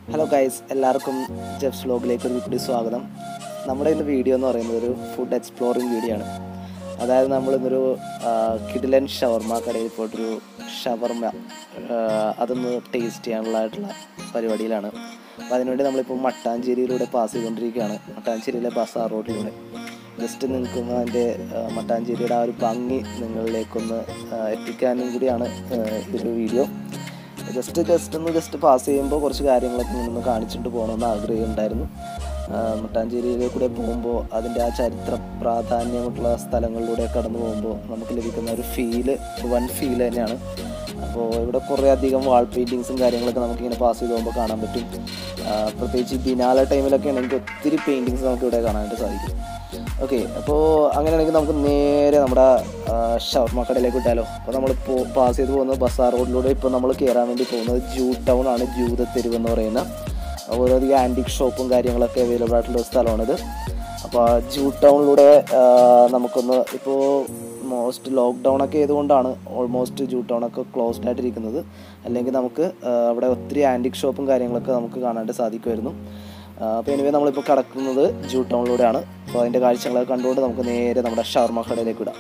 Hello guys എല്ലാവർക്കും ജെഫ്സ് വ്ലോഗിലേക്ക് ഒരു കൂടി സ്വാഗതം നമ്മുടെ ഇന്ന് വീഡിയോ എന്ന് പറയുന്നത് ഒരു ഫുഡ് എക്സ്പ്ലോറിങ് വീഡിയോ ആണ് അതായത് നമ്മൾ ഇന്നൊരു കിഡിലൻ ഷവർമ കടയിൽ പോയിട്ടൊരു ഷവർമ അതൊന്ന് ടേസ്റ്റ് ചെയ്യാനുള്ളതായിട്ടുള്ള പരിപാടിയിലാണ് അപ്പോൾ അതിനുവേണ്ടി നമ്മളിപ്പോൾ മട്ടാഞ്ചേരിയിലൂടെ പാസ് ചെയ്തുകൊണ്ടിരിക്കുകയാണ് മട്ടാഞ്ചേരിയിലെ ബസാർ റോഡിലൂടെ ജസ്റ്റ് നിങ്ങൾക്കൊന്ന് അതിൻ്റെ ആ, മട്ടാഞ്ചേരിയുടെ ആ ഒരു ഭംഗി നിങ്ങളിലേക്കൊന്ന് ആ, എത്തിക്കാനും കൂടിയാണ് ആ, ഈ ഒരു വീഡിയോ ജസ്റ്റ് ജസ്റ്റ് ഒന്ന് ജസ്റ്റ് പാസ് ചെയ്യുമ്പോൾ കുറച്ച് കാര്യങ്ങളൊക്കെ നിന്ന് കാണിച്ചിട്ട് പോകണമെന്ന് ആഗ്രഹമുണ്ടായിരുന്നു ആ, മട്ടാഞ്ചേരിയിലെ കൂടെ പോകുമ്പോൾ അതിൻ്റെ ആ ചരിത്ര പ്രാധാന്യമുള്ള സ്ഥലങ്ങളിലൂടെ കടന്നു പോകുമ്പോൾ നമുക്ക് ലഭിക്കുന്ന ഒരു ഫീല് ഒരു വൺ ഫീൽ തന്നെയാണ് അപ്പോൾ ഇവിടെ കുറേ അധികം വാൾ പെയിൻറ്റിങ്സും കാര്യങ്ങളൊക്കെ നമുക്കിങ്ങനെ പാസ് ചെയ്ത് പോകുമ്പോൾ കാണാൻ പറ്റും ആ, പ്രത്യേകിച്ച് ഈ ബിനാല ടൈമിലൊക്കെ ആണെങ്കിൽ ഒത്തിരി പെയിൻറ്റിങ്സ് നമുക്ക് ഇവിടെ കാണാനായിട്ട് സാധിക്കും ഓക്കെ അപ്പോൾ അങ്ങനെയാണെങ്കിൽ നമുക്ക് നേരെ നമ്മുടെ ഷവർമ കടയിലേക്ക് വിട്ടാലോ അപ്പോൾ നമ്മളിപ്പോൾ പാസ് ചെയ്ത് പോകുന്നത് ബസാർ റോഡിലൂടെ ഇപ്പോൾ നമ്മൾ കയറാൻ വേണ്ടി പോകുന്നത് ജൂ ടൗൺ ആണ് ജൂത തെരുവ് എന്ന് പറയുന്ന ഓരോധികം ആൻറ്റിക് ഷോപ്പും കാര്യങ്ങളൊക്കെ അവൈലബിൾ ആയിട്ടുള്ള ഒരു സ്ഥലമാണിത് അപ്പോൾ ആ ജൂ ടൗണിലൂടെ ആ, നമുക്കൊന്ന് ഇപ്പോൾ മോസ്റ്റ് ലോക്ക്ഡൗൺ ഒക്കെ ആയതുകൊണ്ടാണ് ഓൾമോസ്റ്റ് ജൂ ടൗൺ ഒക്കെ ക്ലോസ്ഡ് ആയിട്ടിരിക്കുന്നത് അല്ലെങ്കിൽ നമുക്ക് ആ, അവിടെ ഒത്തിരി ആൻറ്റിക് ഷോപ്പും കാര്യങ്ങളൊക്കെ നമുക്ക് കാണാനായിട്ട് സാധിക്കുമായിരുന്നു അപ്പോൾ എനിവേ നമ്മളിപ്പോൾ കടക്കുന്നത് ജൂ ടൗണിലൂടെയാണ് അപ്പോൾ അതിൻ്റെ കാഴ്ചകളൊക്കെ കണ്ടുകൊണ്ട് നമുക്ക് നേരെ നമ്മുടെ ഷവർമ കടയിലേക്ക് വിടാം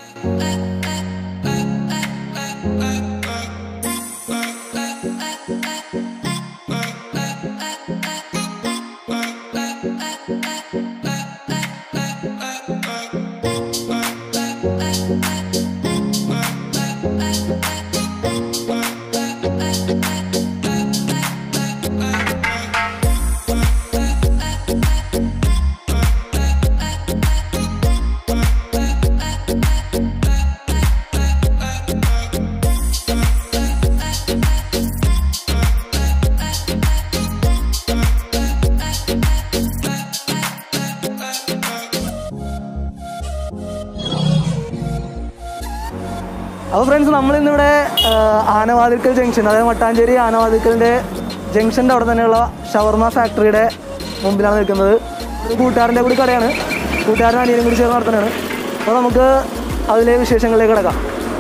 അപ്പോൾ ഫ്രണ്ട്സ് നമ്മളിന്നിവിടെ ആനവാതിക്കൽ ജംഗ്ഷൻ അതായത് മട്ടാഞ്ചേരി ആനവാതിക്കലിൻ്റെ ജംഗ്ഷൻ്റെ അവിടെ തന്നെയുള്ള ഷവർമ ഫാക്ടറിയുടെ മുമ്പിലാണ് നിൽക്കുന്നത് ഒരു കൂട്ടുകാരൻ്റെ കൂടി കടയാണ് കൂട്ടുകാരൻ അനിയനും കൂടി ചേർന്ന് നടത്തുന്നതാണ് അപ്പോൾ നമുക്ക് അതിലെ വിശേഷങ്ങളിലേക്ക് കിടക്കാം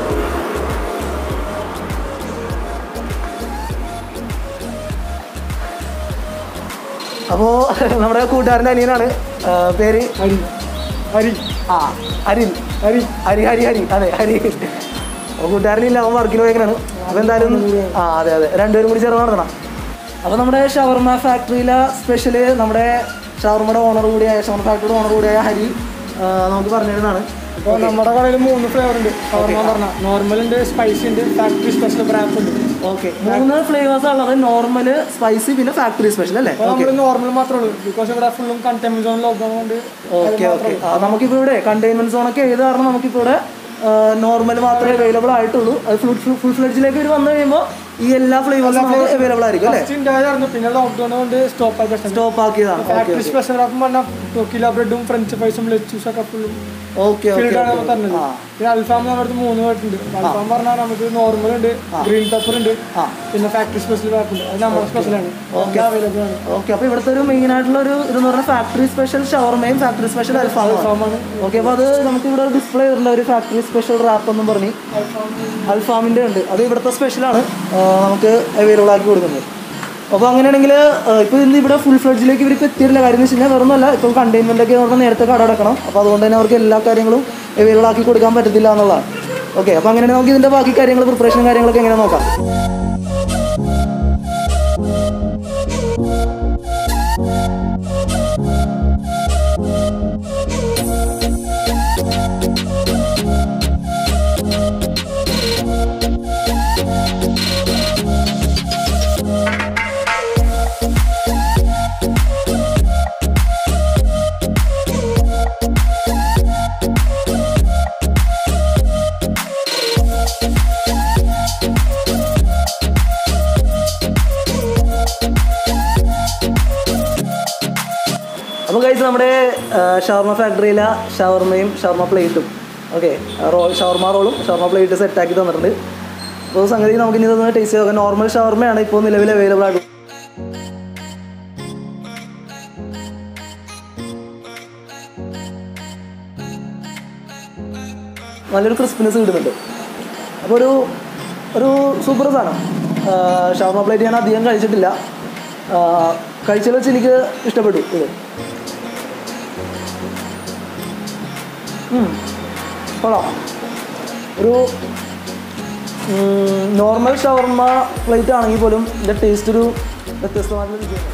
അപ്പോൾ നമ്മുടെ കൂട്ടുകാരൻ്റെ അനിയനാണ് ആ, പേര് ഹരി ഹരി ആ അരിൻ ഹരി ഹരി ഹരി ഹരി അതെ ഹരി അപ്പോൾ കൂട്ടുകാരനില്ല അവൻ വർക്കിന് പോയേക്കാണ് അപ്പോൾ എന്തായാലും ആ അതെ അതെ രണ്ടുപേരും കൂടി ചേർന്ന് നടത്തണം അപ്പോൾ നമ്മുടെ ഷവർമ ഫാക്ടറിയിലെ സ്പെഷ്യൽ നമ്മുടെ ഷവർമയുടെ ഓണർ കൂടിയായ ഷവർമ ഫാക്ടറിയുടെ ഓണർ കൂടിയായ ഹരി ആ, നമുക്ക് പറഞ്ഞു തരുന്നതാണ് ഇപ്പോൾ നമ്മുടെ കടയിൽ മൂന്ന് ഫ്ലേവർ ഉണ്ട് ഷവർമ പറഞ്ഞ നോർമൽ ഉണ്ട് സ്പൈസി ഉണ്ട് ഫാക്ടറി സ്പെഷ്യൽ റാപ്പ് ഉണ്ട് ഓക്കെ മൂന്ന് ഫ്ലേവേഴ്സ് ഉള്ളത് നോർമൽ സ്പൈസി പിന്നെ ഫാക്ടറി സ്പെഷ്യൽ അല്ലേ അപ്പോൾ നമ്മൾ നോർമൽ മാത്രമേ ഉള്ളൂ ബിക്കോസ് ഇവിടെ ഫുള്ളും കണ്ടെയ്ൻമെന്റ് സോൺ ലോക്ക്ഡൗൺ കൊണ്ട് ഓക്കെ ഓക്കെ നമുക്കിപ്പോൾ ഇവിടെ കണ്ടെയ്ൻമെന്റ് സോൺ ഒക്കെ ഏത് കാരണം നമുക്കിപ്പോൾ ഇവിടെ നോർമൽ മാത്രമേ അവൈലബിൾ ആയിട്ടുള്ളൂ അത് ഫുൾ ഫുൾ ഫ്ലെഡ്ജിലേക്ക് ഒരു വന്നു കഴിയുമ്പോൾ ഈ എല്ലാ ഫ്ലേവേഴ്സും അവൈലബിൾ ആയിരിക്കും അല്ലേ ഫസ്റ്റ് ഉണ്ടായിരുന്നു പിന്നെ ലോക്ക്ഡൗൺ കൊണ്ട് സ്റ്റോപ്പ് ആയി പ്രശ്നം സ്റ്റോപ്പ് ആക്കിയതാണ് ഓക്കെ ഫാക്ടറി സ്പെഷ്യൽ റാപ്പ് പറഞ്ഞാൽ ടു കിലോ ബ്രെഡും ഫ്രഞ്ച് ഫ്രൈസും ലെച്ചൂസും ഒക്കെ ഫുള്ളും ഓക്കെ ഓക്കെ ഫിൽഡ് ആണ് നമ്മൾ തരുന്നത് പിന്നെ അൽഫാം നമ്മുടെ അടുത്ത് മൂന്ന് പേട്ടുണ്ട് അൽഫാം പറഞ്ഞാൽ നമുക്ക് നോർമൽ ഉണ്ട് ഗ്രീൻ പെപ്പർ ഉണ്ട് ആ. പിന്നെ ഫാക്ടറി സ്പെഷ്യൽ റാപ്പ് ഉണ്ട് അത് നമ്മുടെ സ്പെഷ്യലാണ് അവൈലബിൾ ആണ് ഓക്കെ അപ്പോൾ ഇവിടുത്തെ ഒരു മെയിൻ ആയിട്ടുള്ള ഒരു ഇതെന്ന് പറഞ്ഞാൽ ഫാക്ടറി സ്പെഷ്യൽ ഷവർമയും ഫാക്ടറി സ്പെഷ്യൽ അൽഫാമും അൽഫാമാണ് ഓക്കെ അപ്പോൾ അത് നമുക്ക് ഇവിടെ ഡിസ്പ്ലേ ചെയ്തിട്ടുണ്ട് ഒരു ഫാക്ടറി സ്പെഷ്യൽ റാപ്പ് എന്നും പറഞ്ഞ് അൽഫാമിൻ്റെ ഉണ്ട് അത് ഇവിടുത്തെ സ്പെഷ്യലാണ് നമുക്ക് അവൈലബിൾ ആക്കി കൊടുക്കുന്നത് അപ്പോൾ അങ്ങനെയാണെങ്കിൽ ഇപ്പോൾ ഇന്ന് ഇവിടെ ഫുൾ ഫ്ലഡ്ജിലേക്ക് ഇവർക്ക് എത്തിയിട്ടില്ല കാര്യം എന്ന് വെച്ച് കഴിഞ്ഞാൽ വേറൊന്നുമല്ല ഇപ്പോൾ കണ്ടെയ്ൻമെൻ്റ് ഒക്കെ പറഞ്ഞാൽ നേരത്തെ കട അടക്കണം അപ്പോൾ അതുകൊണ്ട് തന്നെ അവർക്ക് എല്ലാ കാര്യങ്ങളും അവൈലബിൾ ആക്കി കൊടുക്കാൻ പറ്റത്തില്ല എന്നുള്ളതാണ് ഓക്കെ അപ്പോൾ അങ്ങനെയാണെങ്കിൽ നമുക്ക് ഇതിൻ്റെ ബാക്കി കാര്യങ്ങൾ പ്രിപ്പറേഷനും കാര്യങ്ങളൊക്കെ എങ്ങനെ നോക്കാം അപ്പോൾ കഴിച്ച് നമ്മുടെ ഷവർമ ഫാക്ടറിയിലെ ഷവർമയും ഷവർമ പ്ലേറ്റും ഓക്കെ റോൾ ഷവർമ റോളും ഷവർമ പ്ലേറ്റ് സെറ്റാക്കി തന്നിട്ടുണ്ട് അപ്പോൾ സംഗതി നമുക്ക് ഇനി ഇതൊന്ന് ടേസ്റ്റ് ചെയ്ത് നോക്കാം നോർമൽ ഷവർമയാണ് ഇപ്പോൾ നിലവിൽ അവൈലബിൾ ആയിട്ട് നല്ലൊരു ക്രിസ്പിനെസ് കിട്ടുന്നുണ്ട് അപ്പോൾ ഒരു ഒരു സൂപ്പർ സാധനം ഷവർമ പ്ലേറ്റ് ഞാൻ അധികം കഴിച്ചിട്ടില്ല കഴിച്ചതിൽ വെച്ച് എനിക്ക് ഇഷ്ടപ്പെട്ടു ഇത് ഉം. കൊള്ളാം ഒരു നോർമൽ ഷവർമ പ്ലേറ്റ് ആണെങ്കിൽ പോലും ഇതിൻ്റെ ടേസ്റ്റ് ഒരു വ്യത്യസ്തമായിട്ടുള്ള രുചിയാണ്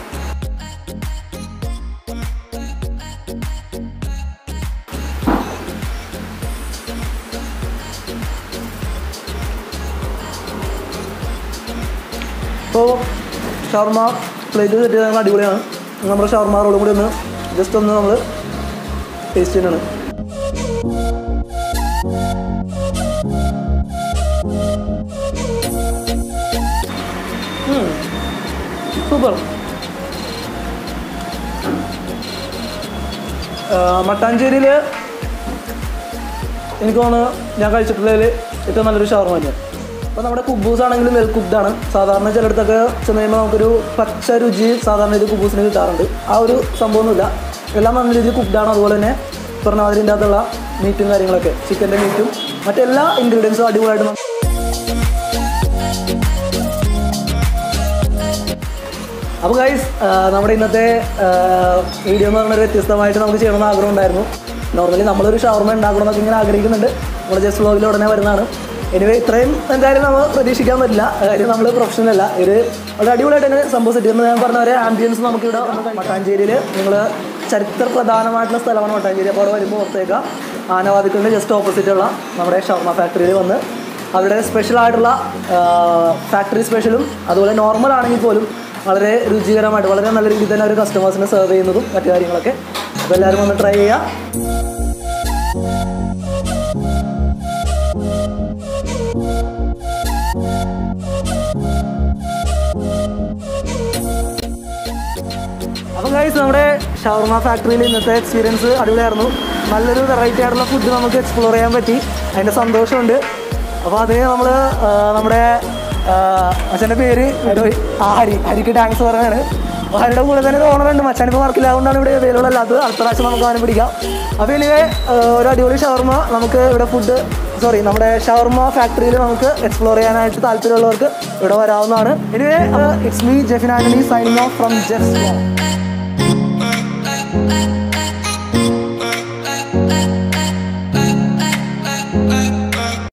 ഇപ്പോൾ ഷവർമ പ്ലേറ്റ് സെറ്റ് ചെയ്താൽ അടിപൊളിയാണ് നമ്മുടെ ഷവർമ റോളും കൂടി ഒന്ന് ജസ്റ്റ് ഒന്ന് നമ്മൾ ടേസ്റ്റ് ചെയ്യുന്നതാണ് സൂപ്പർ മട്ടാഞ്ചേരിയിൽ എനിക്ക് തോന്നുന്നു ഞാൻ കഴിച്ചിട്ടുള്ളതിൽ ഏറ്റവും നല്ലൊരു ഷവർമ തന്നെയാണ് അപ്പോൾ നമ്മുടെ കുബൂസ് ആണെങ്കിലും വെൽ കുക്ക്ഡാണ് സാധാരണ ചിലയിടത്തൊക്കെ ചെന്ന് കഴിയുമ്പോൾ നമുക്കൊരു പച്ച രുചി സാധാരണ ഇത് കുബൂസിന് കിട്ടാറുണ്ട് ആ ഒരു സംഭവമൊന്നുമില്ല എല്ലാം നല്ല രീതിയിൽ കുക്ക്ഡാണ് അതുപോലെ തന്നെ പറഞ്ഞ മാതിരി ഇതിൻ്റെ അകത്തുള്ള മീറ്റും കാര്യങ്ങളൊക്കെ ചിക്കൻ്റെ മീറ്റും മറ്റെല്ലാ ഇൻഗ്രീഡിയൻസും അടിപൊളിയായിട്ട് നമുക്ക് അപ്പോൾ ഗൈസ് നമ്മുടെ ഇന്നത്തെ വീഡിയോ എന്ന് പറഞ്ഞൊരു വ്യത്യസ്തമായിട്ട് നമുക്ക് ചെയ്യണമെന്ന് ആഗ്രഹം ഉണ്ടായിരുന്നു നോർമലി നമ്മളൊരു ഷവർമ ഉണ്ടാക്കണമെന്നൊക്കെ ഇങ്ങനെ ആഗ്രഹിക്കുന്നുണ്ട് നമ്മുടെ ജസ്റ്റ് വ്ളോഗിൽ ഉടനെ വരുന്നതാണ് എനിവേ ഇത്രയും എന്തായാലും നമ്മൾ പ്രതീക്ഷിക്കാൻ പറ്റില്ല കാര്യം നമ്മൾ പ്രൊഫഷണൽ അല്ല ഇത് വളരെ അടിപൊളിയായിട്ട് തന്നെ സംഭവം സെറ്റ് ചെയ്യുന്നത് ഞാൻ പറഞ്ഞ ഒരു ആംബിയൻസ് നമുക്കിവിടെ മട്ടാഞ്ചേരിയിൽ നിങ്ങൾ ചരിത്ര പ്രധാനമായിട്ടുള്ള സ്ഥലമാണ് മട്ടാഞ്ചേരി അപ്പോൾ അവിടെ വരുമ്പോൾ ഓർത്തേക്ക ആനവാദിക്കളിൻ്റെ ജസ്റ്റ് ഓപ്പോസിറ്റുള്ള നമ്മുടെ ഷവർമ ഫാക്ടറിയിൽ വന്ന് അവരുടെ സ്പെഷ്യൽ ആയിട്ടുള്ള ഫാക്ടറി സ്പെഷ്യലും അതുപോലെ നോർമൽ ആണെങ്കിൽ പോലും വളരെ രുചികരമായിട്ട് വളരെ നല്ല രീതിയിൽ തന്നെ അവർ കസ്റ്റമേഴ്സിനെ സെർവ് ചെയ്യുന്നതും മറ്റു കാര്യങ്ങളൊക്കെ അപ്പോൾ എല്ലാവരും ഒന്ന് ട്രൈ ചെയ്യുക അപ്പം ഗൈസ് നമ്മുടെ ഷവർമ ഫാക്ടറിയിൽ ഇന്നത്തെ എക്സ്പീരിയൻസ് അടിപൊളിയായിരുന്നു നല്ലൊരു വെറൈറ്റി ആയിട്ടുള്ള ഫുഡ് നമുക്ക് എക്സ്പ്ലോർ ചെയ്യാൻ പറ്റി അതിൻ്റെ സന്തോഷമുണ്ട് അപ്പോൾ അതിന് നമ്മൾ നമ്മുടെ അച്ഛൻ്റെ പേര് വിട്ടുപോയി. ആ ഹരി ഹരിക്ക് താങ്ക്സ് പറയുകയാണ് അപ്പോൾ ഹരിയുടെ കൂടെ തന്നെ ഒരു ഓണർ ഉണ്ട് മച്ചാനിപ്പോൾ വർക്കില്ലാതുകൊണ്ടാണ് ഇവിടെ അവൈലബിൾ അല്ലാത്തത് അടുത്ത പ്രാവശ്യം നമുക്ക് അവനെ പിടിക്കാം അപ്പോൾ ഇനി ഒരു അടിപൊളി ഷവർമ നമുക്ക് ഇവിടെ ഫുഡ് സോറി നമ്മുടെ ഷവർമ ഫാക്ടറിയിൽ നമുക്ക് എക്സ്പ്ലോർ ചെയ്യാനായിട്ട് താല്പര്യമുള്ളവർക്ക് ഇവിടെ വരാവുന്നതാണ് ഇനി it's me Jefin Antony signing off from Jeff